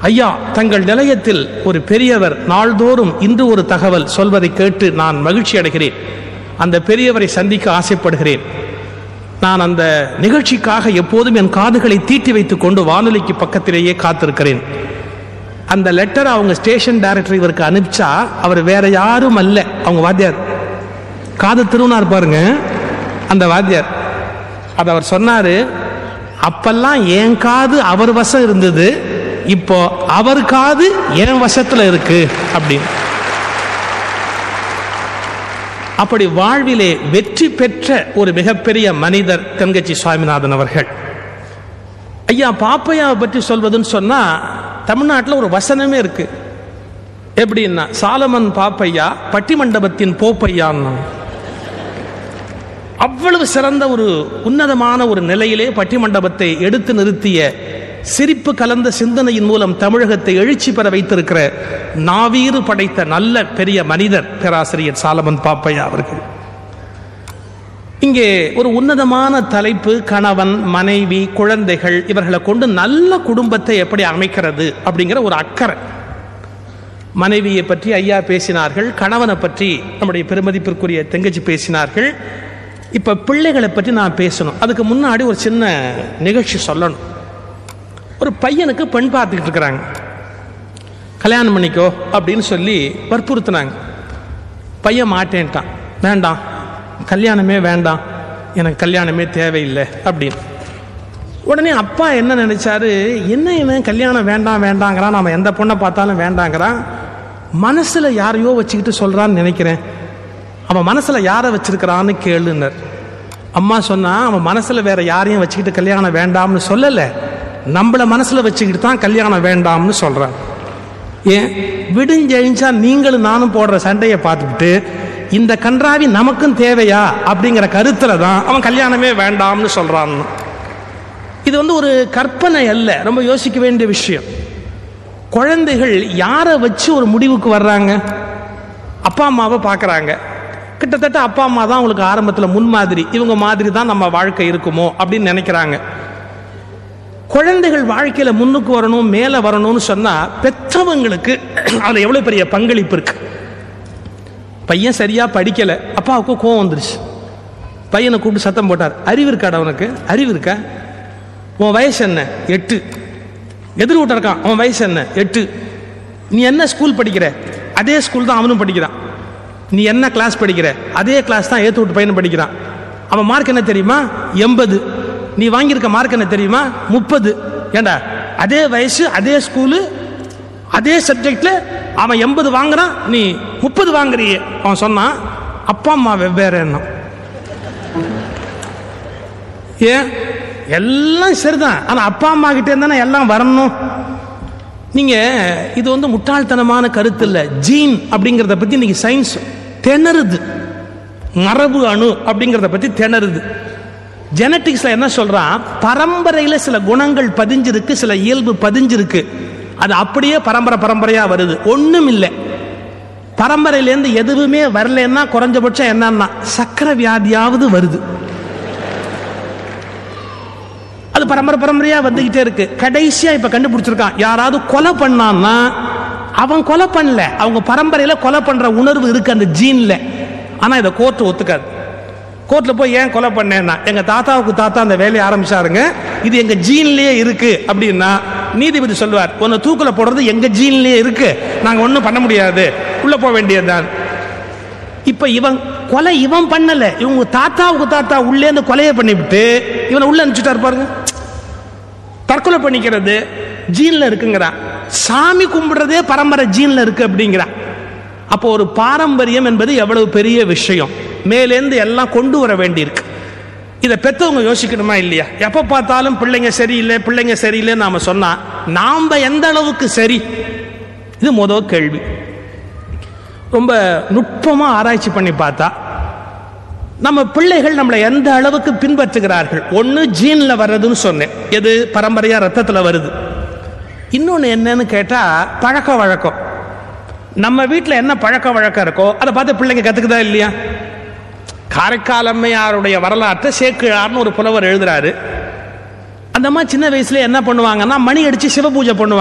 ஐயா தங்கள் நிலையத்தில் ஒரு பெரியவர் நாள்தோறும் இன்று ஒரு தகவல் சொல்வதை கேட்டு நான் மகிழ்ச்சி அடைகிறேன் அந்த பெரியவரை சந்திக்க ஆசைப்படுகிறேன் நான் அந்த நிகழ்ச்சிக்காக எப்போதும் என் காதுகளை தீட்டி வைத்துக் கொண்டு வானொலிக்கு பக்கத்திலேயே காத்திருக்கிறேன் அந்த லெட்டரை அவங்க ஸ்டேஷன் டைரக்டர் இவருக்கு அனுப்பிச்சா அவர் வேற யாரும் அல்ல அவங்க வாத்தியார் காது திருவனார் பாருங்க அந்த வாத்தியார் அது அவர் சொன்னாரு அப்பெல்லாம் என் காது அவர் வசம் இருந்தது இப்போ அவர் காது என் வசத்துல இருக்கு அப்படின்னு அப்படி வாழ்விலே வெற்றி பெற்ற ஒரு மிகப்பெரிய மனிதர் தென்கட்சி சுவாமிநாதன் அவர்கள் ஐயா பாப்பையாவை பற்றி சொல்வதுன்னு சொன்னா தமிழ்நாட்டில் ஒரு வசனமே இருக்கு எப்படின்னா சாலமன் பாப்பையா பட்டிமண்டபத்தின் போப்பையான்னு அவ்வளவு சிறந்த ஒரு உன்னதமான ஒரு நிலையிலே பட்டிமண்டபத்தை எடுத்து நிறுத்திய சிரிப்பு கலந்த சிந்தனையின் மூலம் தமிழகத்தை எழுச்சி பெற வைத்திருக்கிற நாவீறு படைத்த நல்ல பெரிய மனிதர் பேராசிரியர் சாலமன் பாப்பையா அவர்கள் இங்கே ஒரு உன்னதமான தலைப்பு கணவன் மனைவி குழந்தைகள் இவர்களை கொண்டு நல்ல குடும்பத்தை எப்படி அமைக்கிறது அப்படிங்கிற ஒரு அக்கறை மனைவியை பற்றி ஐயா பேசினார்கள் கணவனை பற்றி நம்முடைய பெருமதிப்பிற்குரிய தெங்கச்சி பேசினார்கள் இப்ப பிள்ளைகளை பற்றி நான் பேசணும் அதுக்கு முன்னாடி ஒரு சின்ன நிகழ்ச்சி சொல்லணும் ஒரு பையனுக்கு பெண் பார்த்துக்கிட்டு இருக்கிறாங்க கல்யாணம் பண்ணிக்கோ அப்படின்னு சொல்லி வற்புறுத்தினாங்க பையன் மாட்டேன்ட்டான் வேண்டாம் கல்யாணமே வேண்டாம் எனக்கு கல்யாணமே தேவையில்லை அப்படின்னு உடனே அப்பா என்ன நினைச்சாரு என்ன இவன் கல்யாணம் வேண்டாம் வேண்டாங்கிறான் நாம எந்த பொண்ணை பார்த்தாலும் வேண்டாங்கிறான் மனசுல யாரையோ வச்சுக்கிட்டு சொல்றான்னு நினைக்கிறேன் அவன் மனசுல யாரை வச்சிருக்கிறான்னு கேளுனர் அம்மா சொன்னா அவன் மனசுல வேற யாரையும் வச்சுக்கிட்டு கல்யாணம் வேண்டாம்னு சொல்லல நம்மள மனசுல வச்சுக்கிட்டு தான் கல்யாணம் வேண்டாம்னு சொல்றான் ஏன் விடிஞ்செழிஞ்சா நீங்களும் நானும் போடுற சண்டையை பார்த்துக்கிட்டு இந்த கன்றாவி நமக்கும் தேவையா அப்படிங்கிற கருத்துல தான் அவன் கல்யாணமே வேண்டாம்னு சொல்றான் இது வந்து ஒரு கற்பனை அல்ல ரொம்ப யோசிக்க வேண்டிய விஷயம் குழந்தைகள் யாரை வச்சு ஒரு முடிவுக்கு வர்றாங்க அப்பா அம்மாவை பார்க்குறாங்க கிட்டத்தட்ட அப்பா அம்மா தான் அவங்களுக்கு ஆரம்பத்தில் முன்மாதிரி இவங்க மாதிரி தான் நம்ம வாழ்க்கை இருக்குமோ அப்படின்னு நினைக்கிறாங்க குழந்தைகள் வாழ்க்கையில முன்னுக்கு வரணும் மேலே வரணும்னு சொன்னா பெற்றவங்களுக்கு அதுல எவ்வளவு பெரிய பங்களிப்பு இருக்கு பையன் சரியா படிக்கல அப்பாவுக்கு கோவம் வந்துருச்சு பையனை கூப்பிட்டு சத்தம் போட்டார் அறிவு இருக்காடா உனக்கு அறிவு இருக்கா உன் வயசு என்ன எட்டு எதிர் வீட்டை இருக்கான் அவன் வயசு என்ன எட்டு நீ என்ன ஸ்கூல் படிக்கிற அதே ஸ்கூல் தான் அவனும் படிக்கிறான் நீ என்ன கிளாஸ் படிக்கிற அதே கிளாஸ் தான் ஏத்து விட்டு பையனும் படிக்கிறான் அவன் மார்க் என்ன தெரியுமா எண்பது நீ வாங்கியிருக்க மார்க் என்ன தெரியுமா முப்பது ஏண்டா அதே வயசு அதே ஸ்கூலு அதே சப்ஜெக்ட்ல அவன் எண்பது வாங்குறான் நீ முப்பது வாங்குறியே அவன் சொன்னான் அப்பா அம்மா வெவ்வேறு எண்ணம் ஏன் எல்லாம் சரிதான் ஆனா அப்பா அம்மா கிட்ட இருந்தானே எல்லாம் வரணும் நீங்க இது வந்து முட்டாள்தனமான கருத்து இல்ல ஜீன் அப்படிங்கிறத பத்தி இன்னைக்கு சயின்ஸ் திணறுது மரபு அணு அப்படிங்கிறத பத்தி திணறுது ஜெனட்டிக்ஸ்ல என்ன சொல்றான் பரம்பரையில சில குணங்கள் பதிஞ்சிருக்கு சில இயல்பு பதிஞ்சிருக்கு அது அப்படியே பரம்பரை பரம்பரையா வருது ஒண்ணும் இல்லை பரம்பரையிலேருந்து எதுவுமே வரலன்னா குறைஞ்சபட்சம் என்னன்னா சக்கரை வியாதியாவது வருது அது பரம்பரை பரம்பரையா வந்துகிட்டே இருக்கு கடைசியா இப்ப கண்டுபிடிச்சிருக்கான் யாராவது கொலை பண்ணான்னா அவன் கொலை பண்ணல அவங்க பரம்பரையில கொலை பண்ற உணர்வு இருக்கு அந்த ஜீன்ல ஆனா இதை கோர்ட் ஒத்துக்காது கோர்ட்ல போய் ஏன் கொலை பண்ணேன்னா எங்க தாத்தாவுக்கு தாத்தா அந்த வேலையை ஆரம்பிச்சாருங்க இது எங்க ஜீன்லயே இருக்கு அப்படின்னா நீதிபதி சொல்லுவார் உன்னை தூக்குல போடுறது எங்க ஜீன்லயே இருக்கு நாங்க ஒன்றும் பண்ண முடியாது உள்ள போக வேண்டியதுதான் இப்ப இவன் கொலை இவன் பண்ணல இவங்க தாத்தாவுக்கு தாத்தா உள்ளே இருந்து கொலையை பண்ணிவிட்டு இவனை உள்ள அனுப்பிச்சுட்டாரு பாருங்க தற்கொலை பண்ணிக்கிறது ஜீன்ல இருக்குங்கிறான் சாமி கும்பிடுறதே பரம்பரை ஜீன்ல இருக்கு அப்படிங்கிறான் அப்போ ஒரு பாரம்பரியம் என்பது எவ்வளவு பெரிய விஷயம் மேலேந்து எல்லாம் கொண்டு வர வேண்டியிருக்கு இதை பெற்றவங்க யோசிக்கணுமா இல்லையா எப்ப பார்த்தாலும் பிள்ளைங்க சரியில்லை பிள்ளைங்க சரியில்லைன்னு நாம சொன்னா நாம எந்த அளவுக்கு சரி இது முதல் கேள்வி ரொம்ப நுட்பமா ஆராய்ச்சி பண்ணி பார்த்தா நம்ம பிள்ளைகள் நம்மளை எந்த அளவுக்கு பின்பற்றுகிறார்கள் ஒன்று ஜீன்ல வர்றதுன்னு சொன்னேன் எது பரம்பரையா ரத்தத்தில் வருது இன்னொன்று என்னன்னு கேட்டா பழக்க வழக்கம் நம்ம வீட்டில் என்ன பழக்க வழக்கம் இருக்கோ அதை பார்த்து பிள்ளைங்க கத்துக்குதா இல்லையா காரைக்கால் அம்மையாருடைய வரலாற்றை சேக்கிழார்னு ஒரு புலவர் எழுதுறாரு அந்த மாதிரி சின்ன வயசுல என்ன பண்ணுவாங்கன்னா மணி அடிச்சு சிவ பூஜை பண்ணுவாங்க